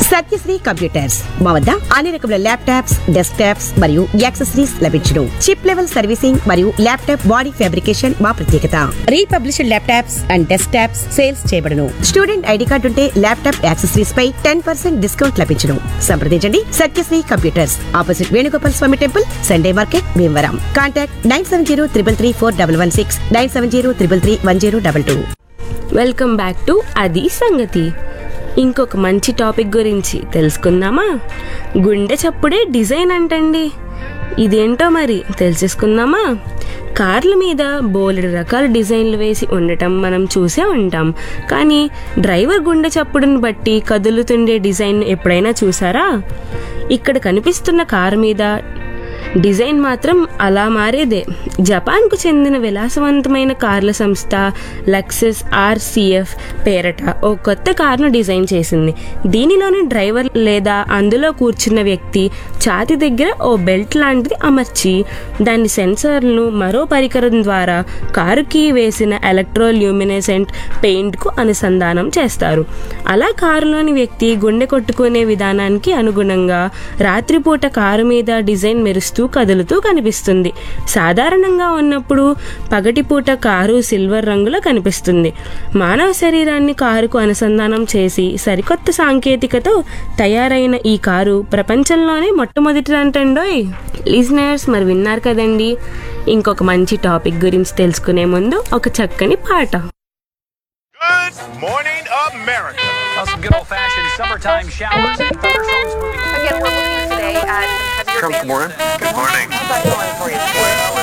Satyasri computers మా వద్ద అన్ని రకముల ల్యాప్టాప్స్ డెస్క్ టాప్స్ మరియు యాక్సెసరీస్ లభించును చిప్ లెవెల్ సర్వీసింగ్ మరియు ల్యాప్టాప్ బాడీ ఫ్యాబ్రికేషన్ మా ప్రత్యేకత refurbished laptops and desktops sales చేయబడును స్టూడెంట్ ఐడి కార్డు ఉంటే ల్యాప్టాప్ యాక్సెసరీస్ పై టెన్ పర్సెంట్ డిస్కౌంట్ లభించును సంప్రదించండి Satyasri computers opposite Venugopal Swamy temple Sunday market Bhimavaram contact nine seven zero triple three four double one six nine seven zero triple three one zero double two welcome back to అది సంగతి ఇంకొక మంచి topic గురించి తెలుసుకుందామా గుండె చప్పుడే design అంటండి ఇదేంటో మరి తెలుసుకుందామా కార్ల మీద బోలెడు రకాల డిజైన్లు వేసి ఉండటం మనం చూసే ఉంటాం కానీ డ్రైవర్ గుండె చప్పుడుని బట్టి కదులుతుండే డిజైన్ ఎప్పుడైనా చూసారా ఇక్కడ కనిపిస్తున్న కారు మీద డిజైన్ మాత్రం అలా మారేదే జపాన్కు చెందిన విలాసవంతమైన కార్ల సంస్థ లక్సెస్ ఆర్సిఎఫ్ పేరట ఓ కొత్త కార్ను డిజైన్ చేసింది దీనిలోని డ్రైవర్ లేదా అందులో కూర్చున్న వ్యక్తి ఛాతి దగ్గర ఓ బెల్ట్ లాంటిది అమర్చి దాని సెన్సార్లను మరో పరికరం ద్వారా కారుకి వేసిన ఎలక్ట్రోల్యూమినెసెంట్ పెయింట్కు అనుసంధానం చేస్తారు అలా కారులోని వ్యక్తి గుండె కొట్టుకునే విధానానికి అనుగుణంగా రాత్రిపూట కారు మీద డిజైన్ మెరుస్తూ కదులుతూ కనిపిస్తుంది సాధారణంగా ఉన్నప్పుడు పగటిపూట కారు సిల్వర్ రంగులో కనిపిస్తుంది మానవ శరీరాన్ని కారుకు అనుసంధానం చేసి సరికొత్త సాంకేతికతో తయారైన ఈ కారు ప్రపంచంలోనే మొట్టమొదటి అంటండోయ్ లిజనర్స్ మరి విన్నారు కదండి ఇంకొక మంచి టాపిక్ గురించి తెలుసుకునే ముందు ఒక చక్కని పాట Good morning, America. Well, some good old fashioned summertime showers and thunderstorms moving Again, we're looking today at heavier Trump, good bands. morning. Good morning. How's that going for you?